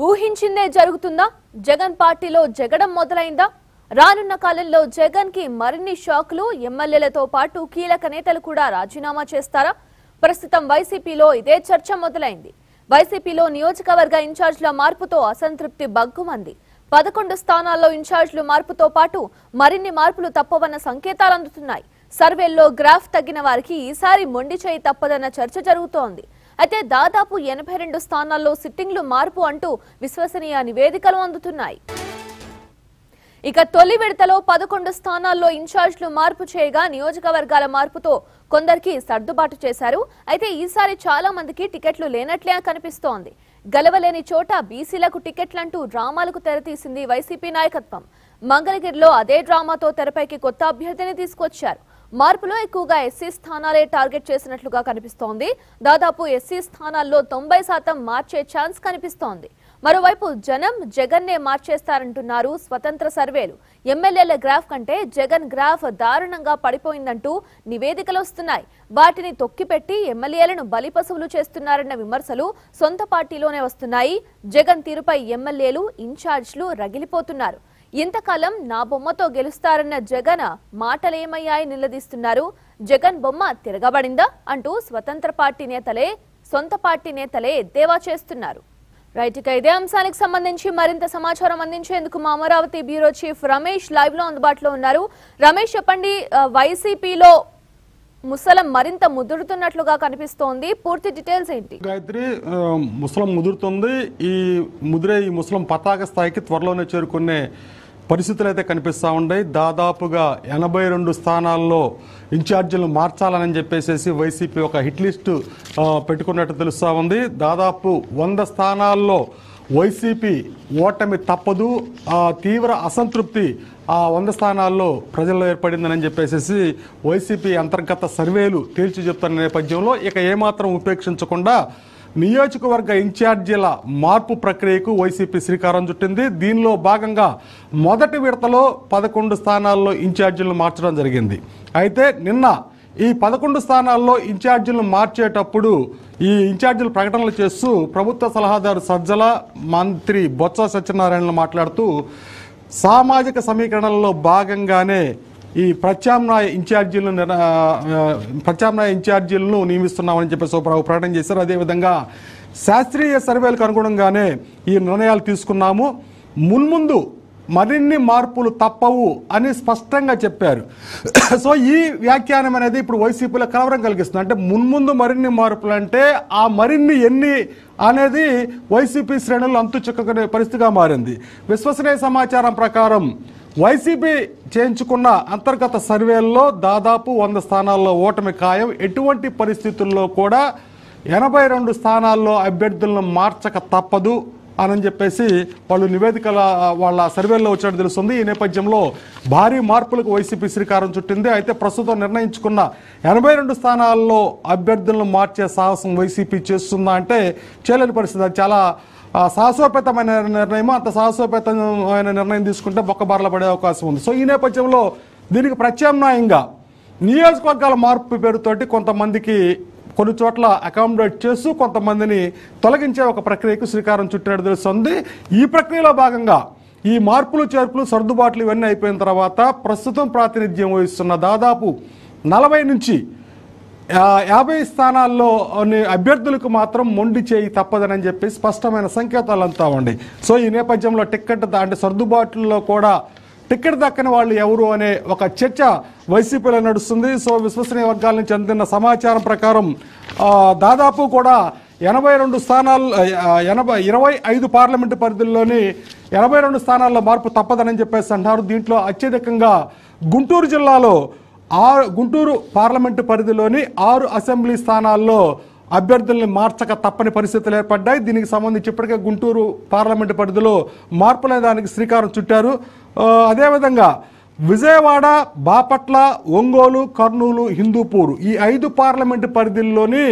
ఊహించిందే జరుగుతుందా జగన్ పార్టీలో జగడం మొదలైందా రానున్న కాలంలో జగన్ కి మరిన్ని షాకులు ఎమ్మెల్యేలతో పాటు కీలక నేతలు కూడా రాజీనామా చేస్తారా ప్రస్తుతం వైసీపీలో ఇదే చర్చ మొదలైంది వైసీపీలో నియోజకవర్గ ఇన్ఛార్జ్ల మార్పుతో అసంతృప్తి బగ్గుమంది పదకొండు స్థానాల్లో ఇన్ఛార్జ్లు మార్పుతో పాటు మరిన్ని మార్పులు తప్పవన్న సంకేతాలు అందుతున్నాయి సర్వేల్లో గ్రాఫ్ తగ్గిన వారికి ఈసారి మొండి చేయి తప్పదన్న చర్చ జరుగుతోంది అయితే దాదాపు ఎనభై రెండు స్థానాల్లో సిట్టింగ్లు మార్పు అంటూ విశ్వసనీయ నివేదికలు అందుతున్నాయి ఇక తొలి విడతలో పదకొండు స్థానాల్లో ఇన్ఛార్జ్లు మార్పు చేయగా నియోజకవర్గాల మార్పుతో కొందరికి సర్దుబాటు చేశారు అయితే ఈసారి చాలా మందికి టికెట్లు లేనట్లే కనిపిస్తోంది గెలవలేని చోట బీసీలకు టికెట్లంటూ డ్రామాలకు తెరతీసింది వైసీపీ నాయకత్వం మంగళగిరిలో అదే డ్రామాతో తెరపైకి కొత్త అభ్యర్థిని తీసుకొచ్చారు మార్పులో ఎక్కువగా ఎస్సీ స్థానాలే టార్గెట్ చేసినట్లుగా కనిపిస్తోంది దాదాపు ఎస్సీ స్థానాల్లో తొంభై శాతం మార్చే ఛాన్స్ కనిపిస్తోంది మరోవైపు జనం జగన్నే మార్చేస్తారంటున్నారు స్వతంత్ర సర్వేలు ఎమ్మెల్యేల గ్రాఫ్ కంటే జగన్ గ్రాఫ్ దారుణంగా పడిపోయిందంటూ నివేదికలు వస్తున్నాయి వాటిని తొక్కిపెట్టి ఎమ్మెల్యేలను బలిపశువులు చేస్తున్నారన్న విమర్శలు సొంత పార్టీలోనే వస్తున్నాయి జగన్ తీరుపై ఎమ్మెల్యేలు ఇన్ఛార్జ్లు రగిలిపోతున్నారు ఇంతకాలం నా బొమ్మతో గెలుస్తారన్న జగన్ మాటలేమయ్యాయి నిలదీస్తున్నారు జగన్ బొమ్మ తిరగబడిందా అంటూ స్వతంత్ర పార్టీ నేతలే సొంత పార్టీ నేతలే ఎద్దేవా చేస్తున్నారు రైట్ ఇక ఇదే అంశానికి సంబంధించి మరింత సమాచారం అందించేందుకు మా Amaravati bureau chief Ramesh live లో అందుబాటులో ఉన్నారు రమేష్ చెప్పండి ఆ, వైసీపీలో ముసలం మరింత ముదురుతున్నట్లుగా కనిపిస్తోంది పూర్తి డీటెయిల్స్ ఏంటి గాయత్రి ఆ, ముసలం ముదురుతుంది ఈ ముదిరే ఈ ముసలం పతాక స్థాయికి త్వరలోనే చేరుకునే పరిస్థితులు అయితే కనిపిస్తూ ఉన్నాయి దాదాపుగా ఎనభై రెండు స్థానాల్లో ఇన్ఛార్జీలు మార్చాలని చెప్పేసి వైసీపీ ఒక హిట్ లిస్ట్ ఆ, పెట్టుకున్నట్టు తెలుస్తూ ఉంది దాదాపు వంద స్థానాల్లో వైసీపీ ఓటమి తప్పదు ఆ తీవ్ర అసంతృప్తి ఆ వంద స్థానాల్లో ప్రజల్లో ఏర్పడిందని చెప్పేసి వైసీపీ అంతర్గత సర్వేలు తేల్చి చెప్తున్న నేపథ్యంలో ఇక ఏమాత్రం ఉపేక్షించకుండా నియోజకవర్గ ఇన్ఛార్జీల మార్పు ప్రక్రియకు వైసీపీ శ్రీకారం చుట్టింది దీనిలో భాగంగా మొదటి విడతలో పదకొండు స్థానాల్లో ఇన్ఛార్జీలను మార్చడం జరిగింది అయితే నిన్న ఈ పదకొండు స్థానాల్లో ఇన్ఛార్జీలను మార్చేటప్పుడు ఈ ఇన్ఛార్జీలు ప్రకటనలు చేస్తూ ప్రభుత్వ సలహాదారు సజ్జల మంత్రి బొత్స సత్యనారాయణలు మాట్లాడుతూ సామాజిక సమీకరణలో భాగంగానే ఈ ప్రత్యామ్నాయ ఇన్ఛార్జీలను నిర్- ఆ, ఆ, ప్రత్యామ్నాయ ఇన్ఛార్జీలను నియమిస్తున్నామని చెప్పేసి ఒక ప్రకటన చేశారు అదేవిధంగా శాస్త్రీయ సర్వేలకు అనుగుణంగానే ఈ నిర్ణయాలు తీసుకున్నాము మున్ముందు మరిన్ని మార్పులు తప్పవు అని స్పష్టంగా చెప్పారు సో ఈ వ్యాఖ్యానం అనేది ఇప్పుడు వైసీపీలో కలవరం కలిగిస్తుంది అంటే మున్ముందు మరిన్ని మార్పులు అంటే ఆ మరిన్ని ఎన్ని అనేది వైసీపీ శ్రేణులు అంతు చిక్కుకునే పరిస్థితిగా మారింది విశ్వసనీయ సమాచారం ప్రకారం వైసీపీ చేయించుకున్న అంతర్గత సర్వేల్లో దాదాపు వంద స్థానాల్లో ఓటమి ఖాయం ఎటువంటి పరిస్థితుల్లో కూడా ఎనభై రెండు స్థానాల్లో అభ్యర్థులను మార్చక తప్పదు అని చెప్పేసి వాళ్ళు నివేదికల వాళ్ళ సర్వేల్లో వచ్చినట్టు తెలుస్తుంది ఈ నేపథ్యంలో భారీ మార్పులకు వైసీపీ శ్రీకారం చుట్టింది అయితే ప్రస్తుతం నిర్ణయించుకున్న ఎనభై రెండు స్థానాల్లో అభ్యర్థులను మార్చే సాహసం వైసీపీ చేస్తుందా అంటే చేయలేని పరిస్థితి అది చాలా ఆ, సాహసోపేతమైన నిర్ణయం అంత సాహసోపేతమైన నిర్ణయం తీసుకుంటే బొక్కబారల పడే అవకాశం ఉంది సో ఈ నేపథ్యంలో దీనికి ప్రత్యామ్నాయంగా నియోజకవర్గాల మార్పు పేరుతోటి కొంతమందికి కొన్ని చోట్ల అకామిడేట్ చేస్తూ కొంతమందిని తొలగించే ఒక ప్రక్రియకు శ్రీకారం చుట్టినట్టు తెలుస్తుంది ఈ ప్రక్రియలో భాగంగా ఈ మార్పులు చేర్పులు సర్దుబాట్లు ఇవన్నీ అయిపోయిన తర్వాత ప్రస్తుతం ప్రాతినిధ్యం వహిస్తున్న దాదాపు నలభై నుంచి ఆ, యాభై స్థానాల్లో ఉన్న అభ్యర్థులకు మాత్రం మొండి చేయి తప్పదని చెప్పి స్పష్టమైన సంకేతాలు అంతా ఉండి సో ఈ నేపథ్యంలో టిక్కెట్ దా- అంటే సర్దుబాట్లలో కూడా టిక్కెట్ దక్కని వాళ్ళు ఎవరు అనే ఒక చర్చ వైసీపీలో నడుస్తుంది సో విశ్వసనీయ వర్గాల నుంచి అందిన సమాచారం ప్రకారం ఆ, దాదాపు కూడా ఎనభై రెండు స్థానాలు ఆ, ఎనభై ఇరవై ఐదు పార్లమెంటు పరిధుల్లోని ఎనభై రెండు స్థానాల్లో మార్పు తప్పదని చెప్పేసి అంటున్నారు దీంట్లో అత్యధికంగా గుంటూరు జిల్లాలో ఆరు గుంటూరు పార్లమెంటు పరిధిలోని ఆరు అసెంబ్లీ స్థానాల్లో అభ్యర్థుల్ని మార్చక తప్పని పరిస్థితులు ఏర్పడ్డాయి దీనికి సంబంధించి ఇప్పటికే గుంటూరు పార్లమెంటు పరిధిలో మార్పులే దానికి శ్రీకారం చుట్టారు ఆ, అదేవిధంగా విజయవాడ బాపట్ల ఒంగోలు కర్నూలు హిందూపూర్ ఈ ఐదు పార్లమెంటు పరిధిల్లోని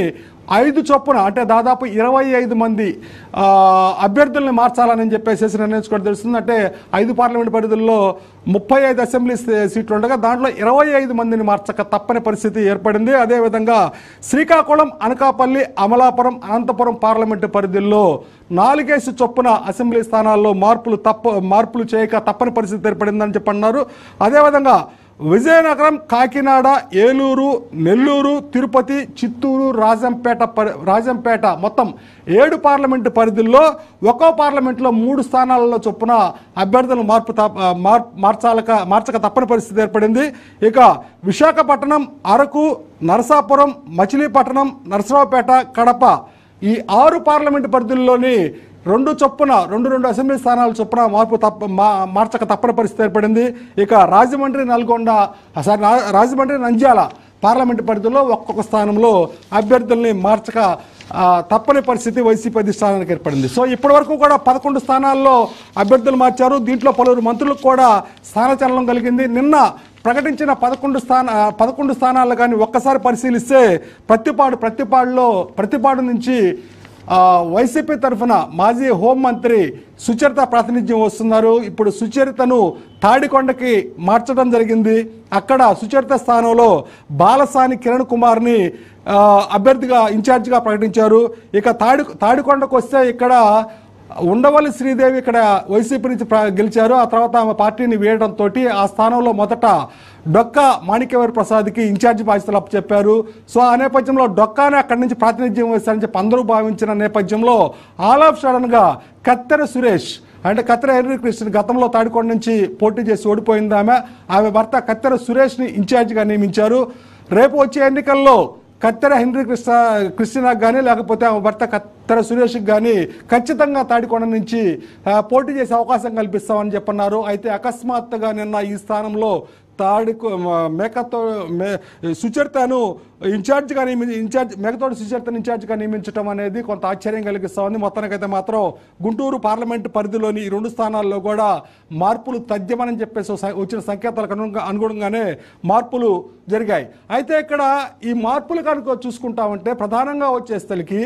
ఐదు చొప్పున అంటే దాదాపు ఇరవై ఐదు మంది ఆ, అభ్యర్థుల్ని మార్చాలని చెప్పేసి నిర్ణయించుకోవడం తెలుస్తుంది అంటే ఐదు పార్లమెంట్ పరిధుల్లో ముప్పై ఐదు అసెంబ్లీ సీ- సీట్లు ఉండగా దాంట్లో ఇరవై ఐదు మందిని మార్చక తప్పని పరిస్థితి ఏర్పడింది అదేవిధంగా శ్రీకాకుళం అనకాపల్లి అమలాపురం అనంతపురం పార్లమెంటు పరిధుల్లో నాలుగేసి చొప్పున అసెంబ్లీ స్థానాల్లో మార్పులు తప్ప మార్పులు చేయక తప్పని పరిస్థితి ఏర్పడిందని చెప్పన్నారు అదేవిధంగా విజయనగరం కాకినాడ ఏలూరు నెల్లూరు తిరుపతి చిత్తూరు రాజంపేట పరి- రాజంపేట మొత్తం ఏడు పార్లమెంటు పరిధుల్లో ఒక్కో పార్లమెంట్లో మూడు స్థానాలలో చొప్పున అభ్యర్థులు మార్పు తప్ప- మార్- మార్చాలక మార్చక తప్పని పరిస్థితి ఏర్పడింది ఇక విశాఖపట్నం అరకు నరసాపురం మచిలీపట్నం నరసరావుపేట కడప ఈ ఆరు పార్లమెంటు పరిధుల్లోని రెండు చొప్పున రెండు రెండు అసెంబ్లీ స్థానాల చొప్పున మార్పు తప్ప మా- మార్చక తప్పని పరిస్థితి ఏర్పడింది ఇక రాజమండ్రి నల్గొండ సారీ రా- రాజమండ్రి నంద్యాల పార్లమెంటు పరిధిలో ఒక్కొక్క స్థానంలో అభ్యర్థుల్ని మార్చక ఆ, తప్పని పరిస్థితి వైసీపీ అధిష్టానానికి ఏర్పడింది సో ఇప్పటి వరకు కూడా పదకొండు స్థానాల్లో అభ్యర్థులు మార్చారు దీంట్లో పలువురు మంత్రులకు కూడా స్థానచలనం కలిగింది నిన్న ప్రకటించిన పదకొండు స్థాన ఆ, పదకొండు స్థానాలు కానీ ఒక్కసారి పరిశీలిస్తే ప్రతిపాడు ప్రతిపాడులో ప్రతిపాడు నుంచి ఆ, వైసీపీ తరఫున మాజీ హోంమంత్రి సుచరిత ప్రాతినిధ్యం వస్తున్నారు ఇప్పుడు సుచరితను తాడికొండకి మార్చడం జరిగింది అక్కడ సుచరిత స్థానంలో బాలసాని కిరణ్ కుమార్ని ఆ, అభ్యర్థిగా ఇన్ఛార్జిగా ప్రకటించారు ఇక తాడి తాడికొండకు వస్తే ఇక్కడ ఉండవల్లి శ్రీదేవి ఇక్కడ వైసీపీ నుంచి ప్ర- గెలిచారు ఆ తర్వాత ఆమె పార్టీని వేయడంతో ఆ స్థానంలో మొదట డొక్క మాణిక్యవరి ప్రసాద్కి ఇన్ఛార్జి బాధ్యతలు అప్పచెప్పారు సో ఆ నేపథ్యంలో డొక్కానే అక్కడి నుంచి ప్రాతినిధ్యం వహిస్తారని చెప్పి అందరూ భావించిన నేపథ్యంలో ఆల్ ఆఫ్ సడన్గా కత్తెర సురేష్ అంటే కత్తెర హెన్రీ కృష్ణ గతంలో తాడికొండ నుంచి పోటీ చేసి ఓడిపోయింది ఆమె ఆమె భర్త కత్తెర సురేష్ని ఇన్ఛార్జిగా నియమించారు రేపు వచ్చే ఎన్నికల్లో కత్తెర హెన్రీ కృష్ణ కృష్ణకు కానీ లేకపోతే ఆమె భర్త కత్తెర సురేష్కి కానీ ఖచ్చితంగా తాడికొండ నుంచి ఆ, పోటీ చేసే అవకాశం కల్పిస్తామని చెప్పన్నారు అయితే అకస్మాత్తుగా నిన్న ఈ స్థానంలో తాడి మేకతో మే సుచరితను ఇన్ఛార్జిగా నియమి ఇన్ఛార్జ్ మేకతోటి సుచరితను ఇన్ఛార్జిగా నియమించడం అనేది కొంత ఆశ్చర్యం కలిగిస్తా ఉంది మొత్తానికైతే మాత్రం గుంటూరు పార్లమెంటు పరిధిలోని ఈ రెండు స్థానాల్లో కూడా మార్పులు తథ్యమని చెప్పేసి స- వచ్చిన సంకేతాలకు అనుగుణంగా అనుగుణంగానే మార్పులు జరిగాయి అయితే ఇక్కడ ఈ మార్పులు కనుక చూసుకుంటామంటే ప్రధానంగా వచ్చేసరికి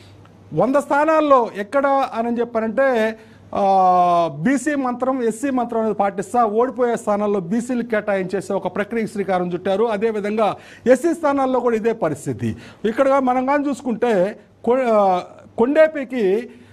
వంద స్థానాల్లో ఎక్కడ అని చెప్పారంటే బీసీ మంత్రం ఎస్సీ మంత్రం అనేది పాటిస్తా ఓడిపోయే స్థానాల్లో బీసీలు కేటాయించేసే ఒక ప్రక్రియ శ్రీకారం చుట్టారు అదేవిధంగా ఎస్సీ స్థానాల్లో కూడా ఇదే పరిస్థితి ఇక్కడ మనం కానీ చూసుకుంటే కొ- ఆ, కొండేపికి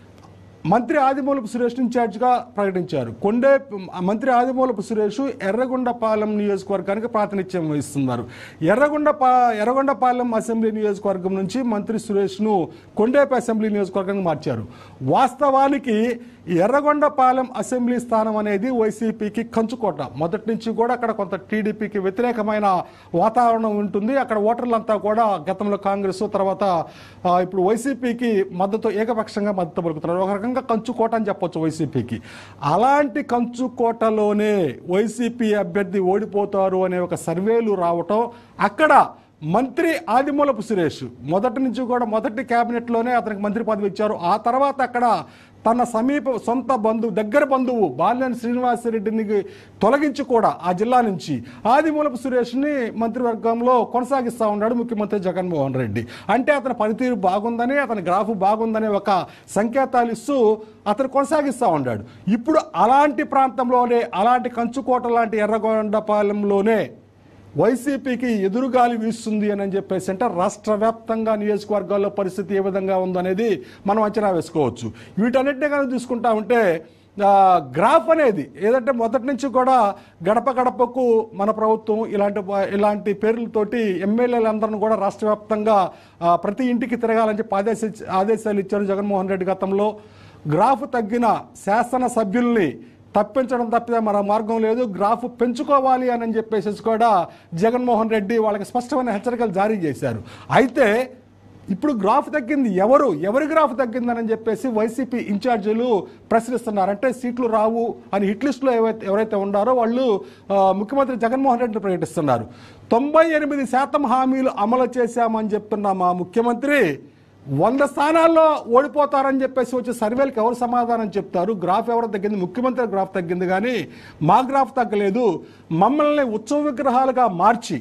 మంత్రి ఆదిమూలపు సురేష్ ఇన్ఛార్జ్గా ప్రకటించారు కొండే మంత్రి ఆదిమూలపు సురేష్ ఎర్రగొండపాలెం నియోజకవర్గానికి ప్రాతినిధ్యం వహిస్తున్నారు ఎర్రగొండపా ఎర్రగొండపాలెం అసెంబ్లీ నియోజకవర్గం నుంచి మంత్రి సురేష్ను కొండేపి అసెంబ్లీ నియోజకవర్గానికి మార్చారు వాస్తవానికి ఎర్రగొండపాలెం అసెంబ్లీ స్థానం అనేది వైసీపీకి కంచుకోట మొదటి నుంచి కూడా అక్కడ కొంత టీడీపీకి వ్యతిరేకమైన వాతావరణం ఉంటుంది అక్కడ ఓటర్లంతా కూడా గతంలో కాంగ్రెస్ తర్వాత ఆ, ఇప్పుడు వైసీపీకి మద్దతు ఏకపక్షంగా మద్దతు పలుకుతున్నారు ఒక రకంగా కంచుకోట అని చెప్పొచ్చు వైసీపీకి అలాంటి కంచుకోటలోనే వైసీపీ అభ్యర్థి ఓడిపోతారు అనే ఒక సర్వేలు రావటం అక్కడ మంత్రి ఆదిమూలపు సురేష్ మొదటి నుంచి కూడా మొదటి క్యాబినెట్లోనే అతనికి మంత్రి పదవి ఇచ్చారు ఆ తర్వాత అక్కడ తన సమీప సొంత బంధువు దగ్గర బంధువు బాలినేని శ్రీనివాసరెడ్డిని తొలగించి కూడా ఆ జిల్లా నుంచి ఆదిమూలపు సురేష్ని మంత్రివర్గంలో కొనసాగిస్తూ ఉన్నాడు ముఖ్యమంత్రి జగన్మోహన్ రెడ్డి అంటే అతని పనితీరు బాగుందని అతని గ్రాఫ్ బాగుందని ఒక సంకేతాలు ఇస్తూ అతను కొనసాగిస్తూ ఉన్నాడు ఇప్పుడు అలాంటి ప్రాంతంలోనే అలాంటి కంచుకోట లాంటి ఎర్రగొండపాలెంలోనే వైసీపీకి ఎదురుగాలి వీస్తుంది అని చెప్పేసి అంటే రాష్ట్ర వ్యాప్తంగా నియోజకవర్గాల్లో పరిస్థితి ఏ విధంగా ఉందనేది మనం అంచనా వేసుకోవచ్చు వీటన్నిటిని కనుక తీసుకుంటా ఉంటే ఆ, గ్రాఫ్ అనేది ఏదంటే మొదటి నుంచి కూడా గడప గడపకు మన ప్రభుత్వం ఇలాంటి ఇలాంటి పేర్లతోటి ఎమ్మెల్యేలందరిని కూడా రాష్ట్ర వ్యాప్తంగా ఆ, ప్రతి ఇంటికి తిరగాలని చెప్పి ఆదేశ ఆదేశాలు ఇచ్చారు జగన్మోహన్ రెడ్డి గతంలో గ్రాఫ్ తగ్గిన శాసనసభ్యుల్ని తప్పించడం తప్పితే మరో మార్గం లేదు గ్రాఫ్ పెంచుకోవాలి అని చెప్పేసి కూడా జగన్మోహన్ రెడ్డి వాళ్ళకి స్పష్టమైన హెచ్చరికలు జారీ చేశారు అయితే ఇప్పుడు గ్రాఫ్ తగ్గింది ఎవరు ఎవరి గ్రాఫ్ తగ్గిందని చెప్పేసి వైసీపీ ఇన్ఛార్జీలు ప్రశ్నిస్తున్నారు అంటే సీట్లు రావు అని హిట్ లిస్టులో ఎవరైతే ఎవరైతే ఉన్నారో వాళ్ళు ఆ, ముఖ్యమంత్రి జగన్మోహన్ రెడ్డిని ప్రకటిస్తున్నారు తొంభై ఎనిమిది శాతం హామీలు అమలు చేశామని చెప్తున్న మా ముఖ్యమంత్రి వంద స్థానాల్లో ఓడిపోతారని చెప్పేసి వచ్చే సర్వేలకు ఎవరు సమాధానం చెప్తారు గ్రాఫ్ ఎవరు తగ్గింది ముఖ్యమంత్రి గ్రాఫ్ తగ్గింది కానీ మా గ్రాఫ్ తగ్గలేదు మమ్మల్ని ఉత్సవ విగ్రహాలుగా మార్చి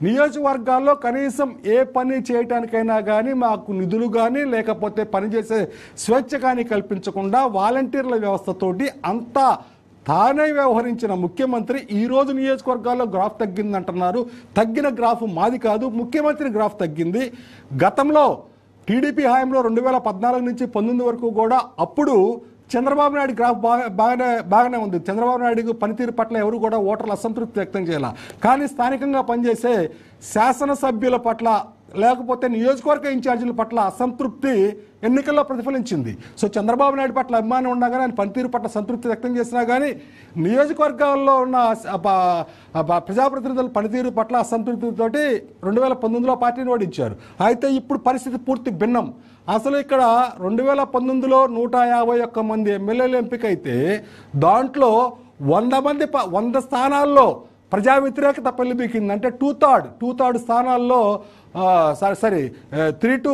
నియోజకవర్గాల్లో కనీసం ఏ పని చేయటానికైనా కానీ మాకు నిధులు కానీ లేకపోతే పనిచేసే స్వేచ్ఛ కానీ కల్పించకుండా వాలంటీర్ల వ్యవస్థతోటి అంతా తానే వ్యవహరించిన ముఖ్యమంత్రి ఈ రోజు నియోజకవర్గాల్లో గ్రాఫ్ తగ్గిందంటున్నారు తగ్గిన గ్రాఫ్ మాది కాదు ముఖ్యమంత్రి గ్రాఫ్ తగ్గింది గతంలో టీడీపీ హయాంలో రెండు వేల పద్నాలుగు నుంచి పంతొమ్మిది వరకు కూడా అప్పుడు చంద్రబాబు నాయుడు గ్రాఫ్ బాగా బాగానే బాగానే ఉంది చంద్రబాబు నాయుడు పనితీరు పట్ల ఎవరు కూడా ఓటర్లు అసంతృప్తి వ్యక్తం చేయాల కానీ స్థానికంగా పనిచేసే శాసనసభ్యుల పట్ల లేకపోతే నియోజకవర్గ ఇన్ఛార్జీల పట్ల అసంతృప్తి ఎన్నికల్లో ప్రతిఫలించింది సో చంద్రబాబు నాయుడు పట్ల అభిమానం ఉన్నా కానీ ఆయన పనితీరు పట్ల సంతృప్తి వ్యక్తం చేసినా కానీ నియోజకవర్గాల్లో ఉన్న అస- ప- ప- ప్రజాప్రతినిధుల పనితీరు పట్ల అసంతృప్తితోటి రెండు వేల పంతొమ్మిదిలో పార్టీని ఓడించారు అయితే ఇప్పుడు పరిస్థితి పూర్తి భిన్నం అసలు ఇక్కడ రెండు వేల పంతొమ్మిదిలో నూట యాభై ఒక్క మంది ఎమ్మెల్యేలు ఎంపికైతే దాంట్లో వంద మంది ప- వంద స్థానాల్లో ప్రజా వ్యతిరేకత పెళ్లిబీకింది అంటే టూ థర్డ్ టూ థర్డ్ స్థానాల్లో ఆ, సరే సరే త్రీ టు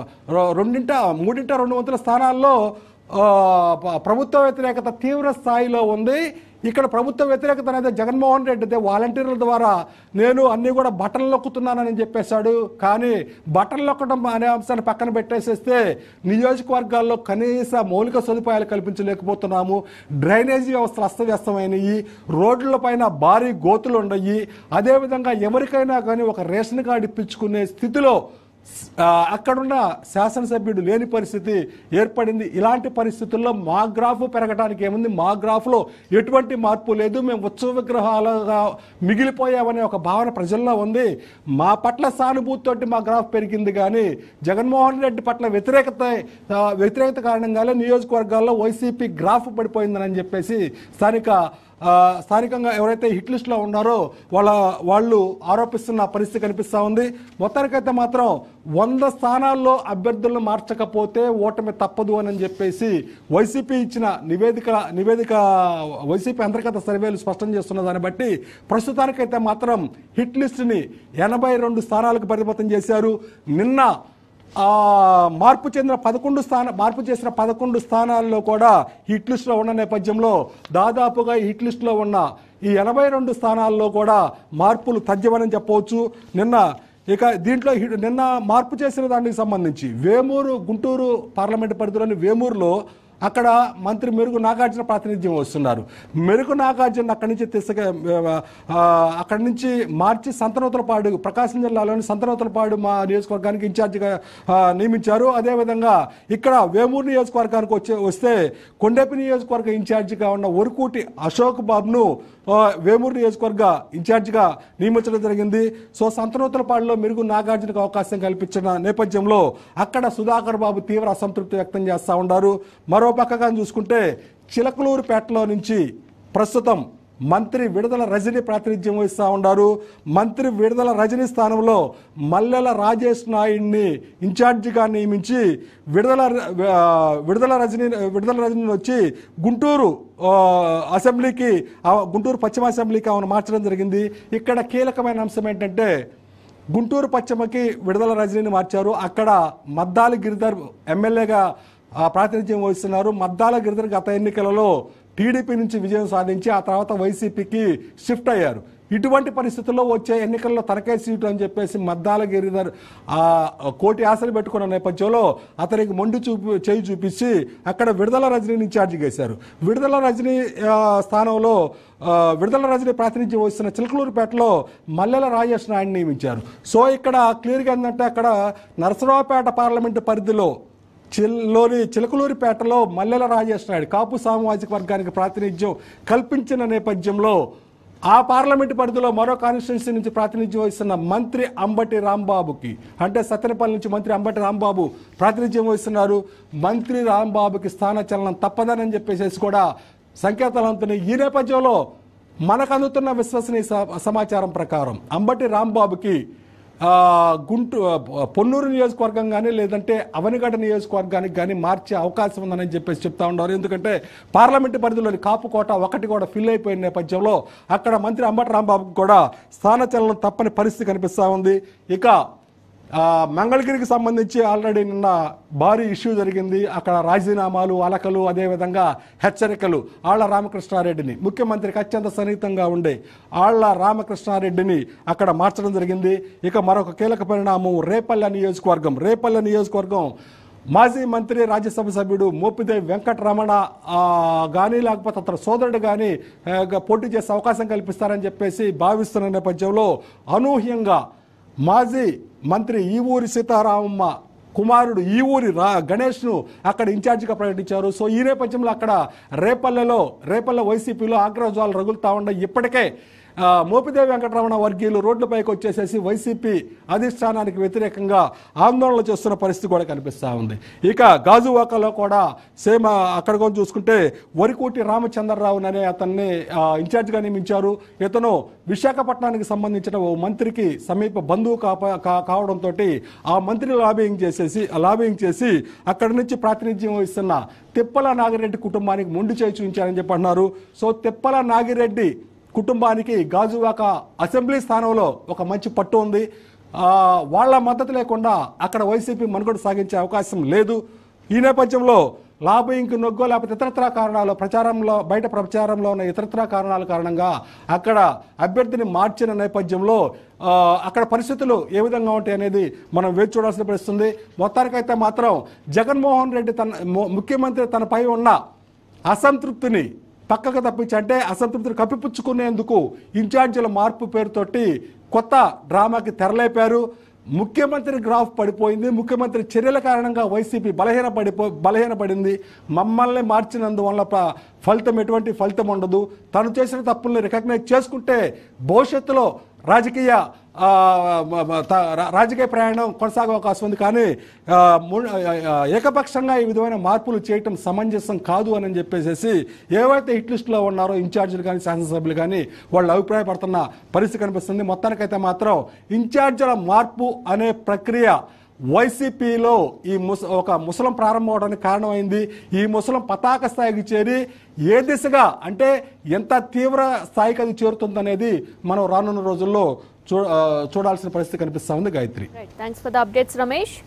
రెండింట మూడింట రెండు వందల స్థానాల్లో ఆ, ప- ప్రభుత్వ వ్యతిరేకత తీవ్ర స్థాయిలో ఉంది ఇక్కడ ప్రభుత్వ వ్యతిరేకత అనేది జగన్మోహన్ రెడ్డి అయితే వాలంటీర్ల ద్వారా నేను అన్ని కూడా బట్టలు నొక్కుతున్నానని చెప్పేశాడు కానీ బట్టలు నొక్కడం అనే అంశాన్ని పక్కన పెట్టేసేస్తే నియోజకవర్గాల్లో కనీస మౌలిక సదుపాయాలు కల్పించలేకపోతున్నాము డ్రైనేజీ వ్యవస్థలు అస్తవ్యస్తమైనవి రోడ్ల పైన భారీ గోతులు ఉండయి అదేవిధంగా ఎవరికైనా కానీ ఒక రేషన్ కార్డు ఇప్పించుకునే స్థితిలో ఆ, అక్కడున్న శాసనసభ్యుడు లేని పరిస్థితి ఏర్పడింది ఇలాంటి పరిస్థితుల్లో మా గ్రాఫ్ పెరగడానికి ఏముంది మా గ్రాఫ్లో ఎటువంటి మార్పు లేదు మేము ఉత్సవ విగ్రహాలుగా మిగిలిపోయామనే ఒక భావన ప్రజల్లో ఉంది మా పట్ల సానుభూతితోటి మా గ్రాఫ్ పెరిగింది కానీ జగన్మోహన్ రెడ్డి పట్ల వ్యతిరేకత ఆ, వ్యతిరేకత కారణంగానే నియోజకవర్గాల్లో వైసీపీ గ్రాఫ్ పడిపోయిందని చెప్పేసి స్థానిక ఆ, స్థానికంగా ఎవరైతే హిట్ లిస్ట్లో ఉన్నారో వాళ్ళ వాళ్ళు ఆరోపిస్తున్న పరిస్థితి కనిపిస్తూ ఉంది మొత్తానికైతే మాత్రం వంద స్థానాల్లో అభ్యర్థులను మార్చకపోతే ఓటమి తప్పదు అని చెప్పేసి వైసీపీ ఇచ్చిన నివేదిక నివేదిక వైసీపీ అంతర్గత సర్వేలు స్పష్టం చేస్తున్న దాన్ని బట్టి ప్రస్తుతానికైతే మాత్రం హిట్ లిస్ట్ని ఎనభై రెండు స్థానాలకు పరిమితం చేశారు నిన్న ఆ, మార్పు చెందిన పదకొండు స్థాన మార్పు చేసిన పదకొండు స్థానాల్లో కూడా హిట్ లిస్ట్లో ఉన్న నేపథ్యంలో దాదాపుగా ఈ హిట్ లిస్ట్లో ఉన్న ఈ ఎనభై రెండు స్థానాల్లో కూడా మార్పులు తథ్యమని చెప్పవచ్చు నిన్న ఇక దీంట్లో హి- నిన్న మార్పు చేసిన దానికి సంబంధించి వేమూరు గుంటూరు పార్లమెంట్ పరిధిలోని వేమూరులో అక్కడ మంత్రి మెరుగు నాగార్జున ప్రాతినిధ్యం వస్తున్నారు మెరుగు నాగార్జున అక్కడి నుంచి తీసుక ఆ, అక్కడి నుంచి మార్చి సంతనూతలపాడు ప్రకాశం జిల్లాలోని సంతనూతలపాడు మా నియోజకవర్గానికి ఇన్ఛార్జిగా ఆ, నియమించారు అదేవిధంగా ఇక్కడ వేమూరు నియోజకవర్గానికి వచ్చే వస్తే కొండపి నియోజకవర్గ ఇన్ఛార్జిగా ఉన్న ఒరుకూటి అశోక్ బాబును ఆ, వేమూరు నియోజకవర్గ ఇన్ఛార్జిగా నియమించడం జరిగింది సో సంతనూతలపాడులో మెరుగు నాగార్జునకు అవకాశం కల్పించిన నేపథ్యంలో అక్కడ సుధాకర్ బాబు తీవ్ర అసంతృప్తి వ్యక్తం చేస్తూ ఉన్నారు మరో పక్కగా చూసుకుంటే చిలకలూరుపేటలో నుంచి ప్రస్తుతం మంత్రి విడుదల రజని ప్రాతినిధ్యం వహిస్తూ ఉన్నారు మంత్రి విడుదల రజని స్థానంలో మల్లెల రాజేష్ నాయుడిని ఇన్ఛార్జిగా నియమించి విడుదల ఆ, విడుదల రజని విడుదల రజని వచ్చి గుంటూరు ఆ, అసెంబ్లీకి ఆ, గుంటూరు పశ్చిమ అసెంబ్లీకి ఆమెను మార్చడం జరిగింది ఇక్కడ కీలకమైన అంశం ఏంటంటే గుంటూరు పశ్చిమకి విడుదల రజనీని మార్చారు అక్కడ మద్దాలి గిరిధర్ ఎమ్మెల్యేగా ఆ, ప్రాతినిధ్యం వహిస్తున్నారు మద్దాల గిరిధర్ గత ఎన్నికలలో టీడీపీ నుంచి విజయం సాధించి ఆ తర్వాత వైసీపీకి షిఫ్ట్ అయ్యారు ఇటువంటి పరిస్థితుల్లో వచ్చే ఎన్నికల్లో తనకే సీటు అని చెప్పేసి మద్దాల గిరిధర్ ఆ కోటి ఆశలు పెట్టుకున్న నేపథ్యంలో అతనికి మొండి చూపి చేయి చూపించి అక్కడ విడుదల రజనీని ఇన్ఛార్జ్ చేశారు విడుదల రజనీ ఆ, స్థానంలో ఆ, విడుదల రజనీ ప్రాతినిధ్యం వహిస్తున్న చిలకలూరుపేటలో మల్లెల రాజేష్ నాయుడిని నియమించారు సో ఇక్కడ క్లియర్గా ఏంటంటే అక్కడ నరసరావుపేట పార్లమెంటు పరిధిలో చిల్లోని చిలకలూరిపేటలో మల్లెల రాజేష్ నాయుడు కాపు సామాజిక వర్గానికి ప్రాతినిధ్యం కల్పించిన నేపథ్యంలో ఆ పార్లమెంటు పరిధిలో మరో కాన్స్టిట్యున్సీ నుంచి ప్రాతినిధ్యం వహిస్తున్న మంత్రి అంబటి రాంబాబుకి అంటే సత్తెనపల్లి నుంచి మంత్రి అంబటి రాంబాబు ప్రాతినిధ్యం వహిస్తున్నారు మంత్రి రాంబాబుకి స్థానచలనం తప్పదని చెప్పేసి కూడా సంకేతాలు అందుతున్నాయి ఈ నేపథ్యంలో మనకు అందుతున్న విశ్వసనీయ స- సమాచారం ప్రకారం అంబటి రాంబాబుకి ఆ, గుంటూ ఆ, పొన్నూరు నియోజకవర్గం కానీ లేదంటే అవనిగడ్డ నియోజకవర్గానికి కానీ మార్చే అవకాశం ఉందని చెప్పేసి చెప్తా ఉన్నారు ఎందుకంటే పార్లమెంటు పరిధిలోని కాపు కోట ఒకటి కూడా ఫిల్ అయిపోయిన నేపథ్యంలో అక్కడ మంత్రి అంబటి రాంబాబుకి కూడా స్థానచలనం తప్పని పరిస్థితి కనిపిస్తూ ఉంది ఇక ఆ, మంగళగిరికి సంబంధించి ఆల్రెడీ నిన్న భారీ ఇష్యూ జరిగింది అక్కడ రాజీనామాలు అలకలు అదేవిధంగా హెచ్చరికలు ఆళ్ల రామకృష్ణారెడ్డిని ముఖ్యమంత్రికి అత్యంత సన్నిహితంగా ఉండే ఆళ్ల రామకృష్ణారెడ్డిని అక్కడ మార్చడం జరిగింది ఇక మరొక కీలక పరిణామం రేపల్లె నియోజకవర్గం రేపల్లె నియోజకవర్గం మాజీ మంత్రి రాజ్యసభ సభ్యుడు మోపిదేవి వెంకటరమణ ఆ, కానీ లేకపోతే అతని సోదరుడు కానీ ఆ, గా పోటీ చేసే అవకాశం కల్పిస్తారని చెప్పేసి భావిస్తున్న నేపథ్యంలో అనూహ్యంగా మాజీ మంత్రి ఈ ఊరి సీతారామమ్మ కుమారుడు ఈ ఊరి రా గణేష్ను అక్కడ ఇన్ఛార్జిగా ప్రకటించారు సో ఈ నేపథ్యంలో అక్కడ రేపల్లెలో రేపల్లె వైసీపీలో ఆగ్రహజ్వాలు రగులుతా ఉన్నాయి ఇప్పటికే ఆ, మోపిదేవి వెంకటరమణ వర్గీయులు రోడ్లపైకి వచ్చేసేసి వైసీపీ అధిష్టానానికి వ్యతిరేకంగా ఆందోళన చేస్తున్న పరిస్థితి కూడా కనిపిస్తూ ఉంది ఇక గాజువాకలో కూడా సేమ్ ఆ, అక్కడ కూడా చూసుకుంటే వరికోటి రామచంద్రరావు అనే అతన్ని ఆ, ఇన్ఛార్జిగా నియమించారు ఇతను విశాఖపట్నానికి సంబంధించిన ఓ మంత్రికి సమీప బంధువు కాప కా- కావడంతో ఆ మంత్రి లాబింగ్ చేసేసి లాబింగ్ చేసి అక్కడి నుంచి ప్రాతినిధ్యం వహిస్తున్న తిప్పల నాగిరెడ్డి కుటుంబానికి మొండి చేయి చూపించారని చెప్పి అన్నారు సో తిప్పల నాగిరెడ్డి కుటుంబానికి గాజువాక అసెంబ్లీ స్థానంలో ఒక మంచి పట్టు ఉంది ఆ, వాళ్ళ మద్దతు లేకుండా అక్కడ వైసీపీ మనుగడ సాగించే అవకాశం లేదు ఈ నేపథ్యంలో లాబింగ్కి నొగ్గో లేకపోతే ఇతరత్ర కారణాలు ప్రచారంలో బయట ప్రచారంలో ఉన్న ఇతరత్ర కారణాల కారణంగా అక్కడ అభ్యర్థిని మార్చిన నేపథ్యంలో ఆ, అక్కడ పరిస్థితులు ఏ విధంగా ఉంటాయి అనేది మనం వేచి చూడాల్సిన పరిస్థితుంది మొత్తానికైతే మాత్రం జగన్మోహన్ రెడ్డి తన ము- ముఖ్యమంత్రి తనపై ఉన్న అసంతృప్తిని పక్కకు తప్పించి అంటే అసంతృప్తిని కప్పిపుచ్చుకునేందుకు ఇన్ఛార్జీల మార్పు పేరుతోటి కొత్త డ్రామాకి తెరలేపారు ముఖ్యమంత్రి గ్రాఫ్ పడిపోయింది ముఖ్యమంత్రి చర్యల కారణంగా వైసీపీ బలహీన పడిపో బలహీనపడింది మమ్మల్ని మార్చినందువల్ల ప- ఫలితం ఎటువంటి ఫలితం ఉండదు తను చేసిన తప్పుల్ని రికగ్నైజ్ చేసుకుంటే భవిష్యత్తులో రాజకీయ ఆ, మ- మ- త- రా- రాజకీయ ప్రయాణం కొనసాగే అవకాశం ఉంది కానీ ఆ, ము- ఆ, ఆ, ఏకపక్షంగా ఈ విధమైన మార్పులు చేయటం సమంజసం కాదు అని చెప్పేసి ఏవైతే హిట్ లిస్టులో ఉన్నారో ఇన్ఛార్జీలు కానీ శాసనసభ్యులు కానీ వాళ్ళు అభిప్రాయపడుతున్న పరిస్థితి కనిపిస్తుంది మొత్తానికైతే మాత్రం ఇన్ఛార్జీల మార్పు అనే ప్రక్రియ వైసీపీలో ఈ ముస ఒక ముసలం ప్రారంభం అవడానికి కారణమైంది ఈ ముసలం పతాక స్థాయికి చేరి ఏ దిశగా అంటే ఎంత తీవ్ర స్థాయికి అది చేరుతుందనేది మనం రానున్న రోజుల్లో చూ ఆ, చూడాల్సిన పరిస్థితి కనిపిస్తా ఉంది Gayatri thanks for the updates Ramesh